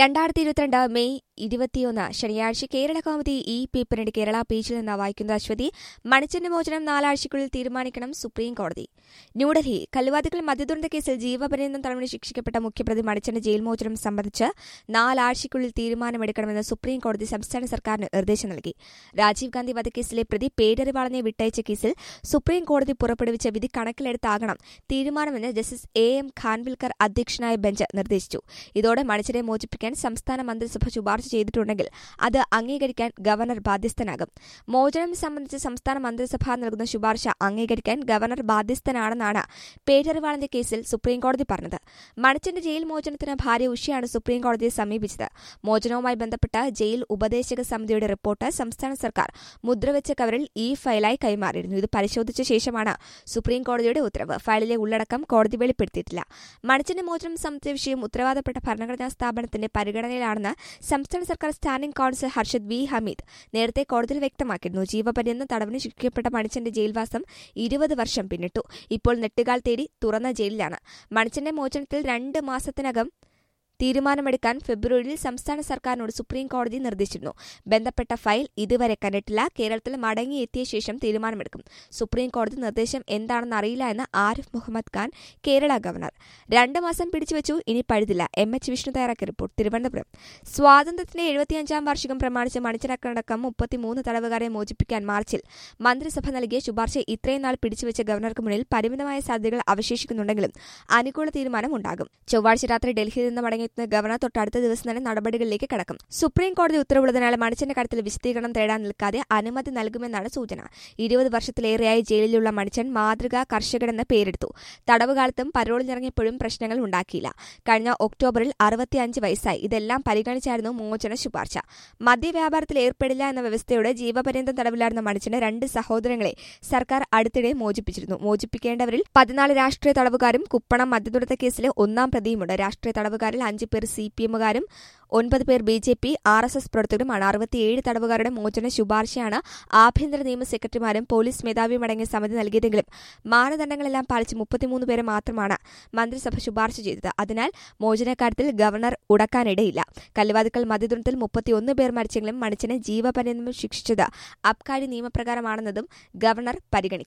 രണ്ടായിരത്തി ഇരുപത്തിരണ്ട് മെയ് ഇരുപത്തിയൊന്ന് ശനിയാഴ്ച കേരള കൗമുദി ഈ പേപ്പറിന്റെ കേരള പേജിൽ നിന്ന് വായിക്കുന്നത് അശ്വതി മണിച്ചന്റെ മോചനം നാലാഴ്ചയ്ക്കുള്ളിൽ തീരുമാനിക്കണം സുപ്രീം കോടതി ന്യൂഡൽഹി കല്ലുവാതികൾ മദ്യദുരന്ത കേസിൽ ജീവപര്യന്തം തടവിന് ശിക്ഷിക്കപ്പെട്ട മുഖ്യപ്രതി മണിച്ചന്റെ ജയിൽ മോചനം സംബന്ധിച്ച് നാലാഴ്ചയ്ക്കുള്ളിൽ തീരുമാനമെടുക്കണമെന്ന് സുപ്രീം കോടതി സംസ്ഥാന സർക്കാരിന് നിർദ്ദേശം നൽകി രാജീവ് ഗാന്ധി വധക്കേസിലെ പ്രതി പേരറിവാളനെ വിട്ടയച്ച കേസിൽ സുപ്രീം കോടതി പുറപ്പെടുവിച്ച വിധി കണക്കിലെടുത്താകണം തീരുമാനമെന്ന് ജസ്റ്റിസ് എ എം ഖാൻവിൽക്കർ അധ്യക്ഷനായ ബെഞ്ച് നിർദ്ദേശിച്ചു ഇതോടെ മണിച്ചനെ മോചിപ്പിക്കാൻ സംസ്ഥാന മന്ത്രിസഭ ശുപാർശ ചെയ്തിട്ടുണ്ടെങ്കിൽ അത് അംഗീകരിക്കാൻ ഗവർണർ ബാധ്യസ്ഥനാകും മോചനം സംബന്ധിച്ച് സംസ്ഥാന മന്ത്രിസഭ നൽകുന്ന ശുപാർശ അംഗീകരിക്കാൻ ഗവർണർ ബാധ്യസ്ഥനാണെന്നാണ് പേരറിവാളന്റെ കേസിൽ സുപ്രീംകോടതി പറഞ്ഞത് മണിച്ചന്റെ ജയിൽ മോചനത്തിന് ഭാര്യ ഉഷയാണ് സുപ്രീംകോടതിയെ സമീപിച്ചത് മോചനവുമായി ബന്ധപ്പെട്ട ജയിൽ ഉപദേശക സമിതിയുടെ റിപ്പോർട്ട് സംസ്ഥാന സർക്കാർ മുദ്രവെച്ച കവറിൽ ഈ ഫയലായി കൈമാറിയിരുന്നു ഇത് പരിശോധിച്ച ശേഷമാണ് സുപ്രീംകോടതിയുടെ ഉത്തരവ് ഫയലിലെ ഉള്ളടക്കം കോടതി വെളിപ്പെടുത്തിയിട്ടില്ല മണിച്ചന്റെ മോചനം സംബന്ധിച്ച വിഷയം ഉത്തരവാദപ്പെട്ട ഭരണഘടനാ സ്ഥാപനത്തിന്റെ പരിഗണനയിലാണെന്ന് സംസ്ഥാന സർക്കാർ standing council Harshad V Hameed നേരത്തെ കോടതിയിൽ വ്യക്തമാക്കിയിരുന്നു ജീവപര്യന്തം തടവിന് ശിക്ഷിക്കപ്പെട്ട മണിച്ചന്റെ ജയിൽവാസം ഇരുപത് വർഷം പിന്നിട്ടു ഇപ്പോൾ നെട്ടുകാൽ തേടി തുറന്ന ജയിലിലാണ് മണിച്ചന്റെ മോചനത്തിൽ രണ്ട് മാസത്തിനകം തീരുമാനമെടുക്കാൻ ഫെബ്രുവരിയിൽ സംസ്ഥാന സർക്കാരിനോട് സുപ്രീം കോടതി നിർദ്ദേശിച്ചിരുന്നു ബന്ധപ്പെട്ട ഫയൽ ഇതുവരെ കണ്ടിട്ടില്ല കേരളത്തിൽ മടങ്ങിയെത്തിയ ശേഷം തീരുമാനമെടുക്കും സുപ്രീം കോടതി നിർദ്ദേശം എന്താണെന്ന് അറിയില്ല എന്ന് ആരിഫ് മുഹമ്മദ് ഖാൻ കേരള ഗവർണർ രണ്ട് മാസം പിടിച്ചുവെച്ചു ഇനി പഴുതില്ല എം എച്ച് വിഷ്ണു തയ്യാറാക്കിയ റിപ്പോർട്ട് തിരുവനന്തപുരം സ്വാതന്ത്ര്യത്തിന്റെ എഴുപത്തിയഞ്ചാം വാർഷികം പ്രമാണിച്ച് മണിച്ചിറക്കടക്കം മുപ്പത്തിമൂന്ന് തടവുകാരെ മോചിപ്പിക്കാൻ മാർച്ചിൽ മന്ത്രിസഭ നൽകിയ ശുപാർശ ഇത്രയും നാൾ പിടിച്ചുവെച്ച ഗവർണർക്ക് മുന്നിൽ പരിമിതമായ സാധ്യതകൾ അവശേഷിക്കുന്നുണ്ടെങ്കിലും അനുകൂല തീരുമാനമുണ്ടാകും ചൊവ്വാഴ്ച രാത്രി ഡൽഹിയിൽ നിന്ന് മടങ്ങിയെത്തുന്ന ഗവർണർ തൊട്ടടുത്ത ദിവസം തന്നെ നടപടികളിലേക്ക് കടക്കും സുപ്രീം കോടതി ഉത്തരവുള്ളതിനാൽ മണിച്ചന്റെ കാര്യത്തിൽ വിശദീകരണം തേടാൻ നിൽക്കാതെ അനുമതി നൽകുമെന്നാണ് സൂചന ഇരുപത് വർഷത്തിലേറെയായി ജയിലിലുള്ള മണിച്ചൻ മാതൃകാ കർഷകനെന്ന് പേരെടുത്തു തടവുകാലത്തും പരോളിലിറങ്ങിയപ്പോഴും പ്രശ്നങ്ങൾ ഉണ്ടാക്കിയില്ല കഴിഞ്ഞ ഒക്ടോബറിൽ അറുപത്തിയഞ്ച് വയസ്സായി ഇതെല്ലാം പരിഗണിച്ചായിരുന്നു മോചന ശുപാർശ മദ്യവ്യാപാരത്തിൽ ഏർപ്പെടില്ല എന്ന വ്യവസ്ഥയോടെ ജീവപര്യന്തം തടവിലായിരുന്ന മണിച്ചന് രണ്ട് സഹോദരങ്ങളെ സർക്കാർ അടുത്തിടെ മോചിപ്പിച്ചിരുന്നു മോചിപ്പിക്കേണ്ടവരിൽ പതിനാല് രാഷ്ട്രീയ തടവുകാരും കുപ്പണം മദ്യദുരന്ത കേസിലെ ഒന്നാം പ്രതിയുമുണ്ട് രാഷ്ട്രീയ തടവുകാരിൽ അഞ്ച് പേർ സി പി എമ്മുകാരും ഒൻപത് പേർ B J P R S S പ്രവർത്തകരുമാണ് അറുപത്തിയേഴ് തടവുകാരുടെ മോചന ശുപാർശയാണ് ആഭ്യന്തര നിയമ സെക്രട്ടറിമാരും പോലീസ് മേധാവിയും അടങ്ങിയ സമിതി നൽകിയതെങ്കിലും മാനദണ്ഡങ്ങളെല്ലാം പാലിച്ച് മുപ്പത്തിമൂന്ന് പേരെ മാത്രമാണ് മന്ത്രിസഭ ശുപാർശ ചെയ്തത് അതിനാൽ മോചനക്കാര്യത്തിൽ ഗവർണർ ഉടക്കാനിടയില്ല കല്ലുവാതുക്കൽ മദ്യദുരന്തത്തിൽ മുപ്പത്തിയൊന്ന് പേർ മരിച്ചെങ്കിലും മണിച്ചനെ ജീവപര്യന്തം ശിക്ഷിച്ചത് അബ്കാരി നിയമപ്രകാരമാണെന്നതും ഗവർണർ പരിഗണിക്കും